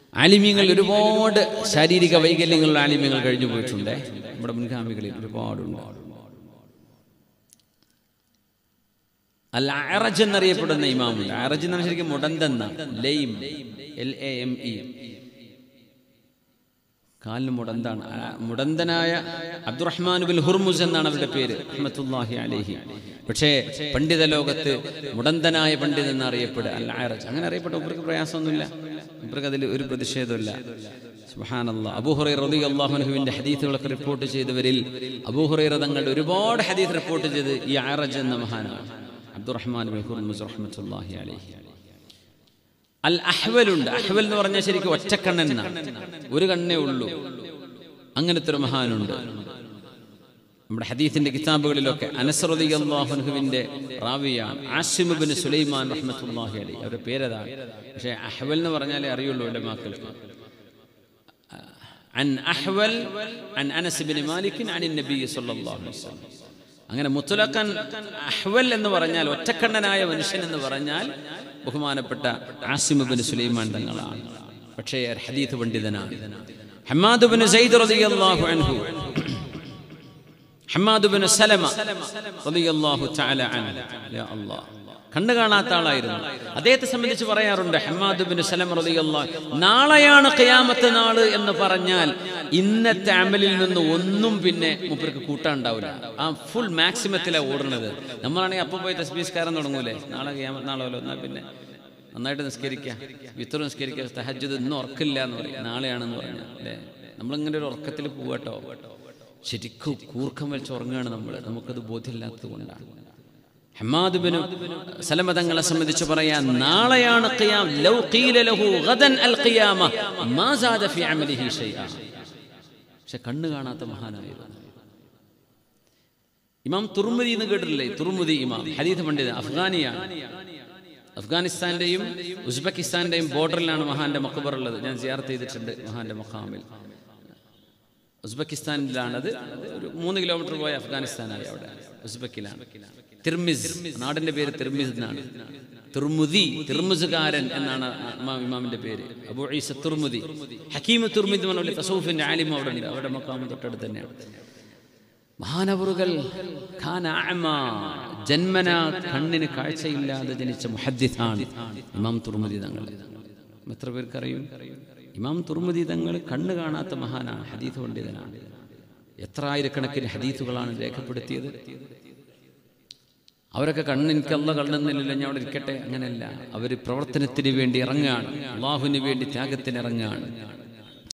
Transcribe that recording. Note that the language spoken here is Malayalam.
ആലിമ്യങ്ങൾ ഒരുപാട് ശാരീരിക വൈകല്യങ്ങളുള്ള ആലിമ്യങ്ങൾ കഴിഞ്ഞു പോയിട്ടുണ്ട് നമ്മുടെ മുൻഗാമികളിൽ ഒരുപാടുണ്ട് അൽ അറജ് എന്നറിയപ്പെടുന്ന ഇമാമുണ്ട് അറജ് എന്ന് പറഞ്ഞാൽ ശരിക്കും മുടന്തെന്ന lame L A M E കാലിന് മുടന്താണ് ആ മുടന്തനായ അബ്ദുറഹ്മാൻ ബിൻ ഹുർമുസ് എന്നാണ് അവരുടെ പേര് അഹമ്മത്തുല്ലാഹി അലഹി പക്ഷേ പണ്ഡിത ലോകത്ത് മുടന്തനായ പണ്ഡിതൻ എന്നറിയപ്പെടുക അല്ല ആറജ് അങ്ങനെ അറിയപ്പെട്ട ഇവർക്ക് പ്രയാസമൊന്നുമില്ല ഇവർക്ക് അതിൽ ഒരു പ്രതിഷേധമില്ല സുഹാനല്ല അബൂഹുറൈ റതി അള്ളാഹുനുഹുവിന്റെ ഹദീസുകളൊക്കെ റിപ്പോർട്ട് ചെയ്തവരിൽ അബൂഹുറൈ തങ്ങളുടെ ഒരുപാട് ഹദീസ് റിപ്പോർട്ട് ചെയ്ത് ഈ ആറജ് എന്ന മഹാനാണ് അബ്ദുറഹ്മാൻ ബിൻ ഹുർമുസ് റഹ്മത്തുല്ലാഹി അലഹി അൽ അഹ്വലുണ്ട് അഹ്വൽ എന്ന് പറഞ്ഞാൽ ശരിക്കും ഒറ്റക്കണ്ണൻ എന്നാണ് ഒരു കണ്ണേ ഉള്ളൂ അങ്ങനത്തെ ഒരു മഹാനുണ്ട് നമ്മുടെ ഹദീസിന്റെ കിതാബുകളിലൊക്കെ അനസ്രതി അള്ളാഹുനുഹുവിന്റെ റാവിയാണ് ആസിമുബിൻ സുലൈമാൻ റഹ്മത്തുല്ലാഹി അലി അവരുടെ പേരതാണ് പക്ഷേ അഹ്വൽ എന്ന് പറഞ്ഞാലേ അറിയുള്ളൂ എൻ്റെ മക്കൾക്ക് عن أحول عن أنس بن مالك عن النبي صلى الله عليه وسلم അങ്ങനെ മുത്തലക്കൻ അഹ്വൽ എന്ന് പറഞ്ഞാൽ ഒറ്റക്കണ്ണനായ മനുഷ്യൻ എന്ന് പറഞ്ഞാൽ ബഹുമാനപ്പെട്ട ആസിമുബിൻ സുലൈമാൻ തങ്ങളാണ് പക്ഷേ ഹദീത്ത് പണ്ഡിതനാണ് ഹമ്മാദുബിൻ സയ്യിദ് റളിയല്ലാഹു അൻഹു ഹമ്മാദുബിൻ സലമ റളിയല്ലാഹു തആല അൻഹു യാ അല്ലാഹ് കണ്ണു കാണാത്ത ആളായിരുന്നു അദ്ദേഹത്തെ സംബന്ധിച്ച് പറയാറുണ്ട് ഹമ്മാദുബിൻ സലം റളിയല്ലാഹു നാളെയാണ് ഖിയാമത്ത് നാള് എന്ന് പറഞ്ഞാൽ ഇന്നത്തെ അമലിൽ നിന്ന് ഒന്നും പിന്നെ മൂപ്പർക്ക് കൂട്ടാണ്ടാവില്ല ആ ഫുൾ മാക്സിമത്തിലാണ് ഓടുന്നത് നമ്മളാണെങ്കിൽ അപ്പോൾ പോയി തസ്ബീസ്കാരം തുടങ്ങൂലേ നാളെ ഖിയാമത്ത് നാളല്ലോ എന്നാൽ പിന്നെ നന്നായിട്ട് നിസ്കരിക്കുക വിത്തർ നിസ്കരിക്കുക തഹജ്ജുദ് ഇന്നും ഉറക്കില്ല എന്ന് പറയും നാളെയാണെന്ന് പറഞ്ഞു അല്ലേ നമ്മളിങ്ങനെ ഒരു ഉറക്കത്തിൽ പോവട്ടോ ശരിക്കും കൂർക്കം വെച്ച് ഉറങ്ങുകയാണ് നമ്മൾ നമുക്കത് ബോധ്യമില്ലാത്തത് കൊണ്ടാണ് ഹമ്മാദുബിന് സലമതങ്ങളെ സംബന്ധിച്ച് പറയാൻ നാളെയാണ് ഖിയാം ലൗ ഖീല ലഹു ഗദൻ അൽ ഖിയാമ മാ സാദ ഫി അമലിഹി ഷൈഅ പക്ഷെ കണ്ണ് കാണാത്ത മഹാനായിരുന്നു ഇമാം തുർമുദി എന്ന് കേട്ടിട്ടില്ലേ തുർമുദി ഇമാം ഹദീദ് പണ്ഡിതൻ അഫ്ഗാനിയാണ് അഫ്ഗാനിസ്ഥാന്റെയും ഉസ്ബെക്കിസ്ഥാന്റെയും ബോർഡറിലാണ് മഹാന്റെ മക്കബർ ഉള്ളത് ഞാൻ സിയാർത്ത് ചെയ്തിട്ടുണ്ട് മഹാന്റെ മഖാമിൽ ഉസ്ബെക്കിസ്ഥാനിലാണത് ഒരു മൂന്ന് കിലോമീറ്റർ പോയ അഫ്ഗാനിസ്ഥാനായി അവിടെ ഉസ്ബെക്കിലാണ് തിർമിസ് നാടിന്റെ പേര് തിർമിസ് എന്നാണ് തുർമുദി തിർമുസുകാരൻ എന്നാണ് ഇമാം ഇമാമിന്റെ പേര് അബു ഈസ തുർമുദി ഹക്കീം തുർമിദ് എന്ന് പറഞ്ഞ തസൂഫിന്റെ ആലിം അവിടെ ഉണ്ട് അവിടെ മക്കാമ തൊട്ടടുത്ത് തന്നെയാണ് മഹാനവറുകൾ ജന്മന കണ്ണിന് കാഴ്ചയില്ലാതെ ജനിച്ച മുഹദ്ദിഥാണ് ഇമാം തുർമുദി തങ്ങൾ എത്ര പേർക്കറിയും ഇമാം തുർമുദി തങ്ങൾ കണ്ണ് കാണാത്ത മഹാനാണ് ഹദീത്ത് പണ്ഡിതനാണ് എത്ര ആയിരക്കണക്കിന് ഹദീത്തുകളാണ് രേഖപ്പെടുത്തിയത് അവരൊക്കെ കണ്ണ് എനിക്കല്ല കണ്ണെന്നില്ല ഞാൻ അവിടെ ഇരിക്കട്ടെ അങ്ങനെയല്ല അവർ പ്രവർത്തനത്തിന് വേണ്ടി ഇറങ്ങുകയാണ് അള്ളാഹുവിന് വേണ്ടി ത്യാഗത്തിന് ഇറങ്ങുകയാണ്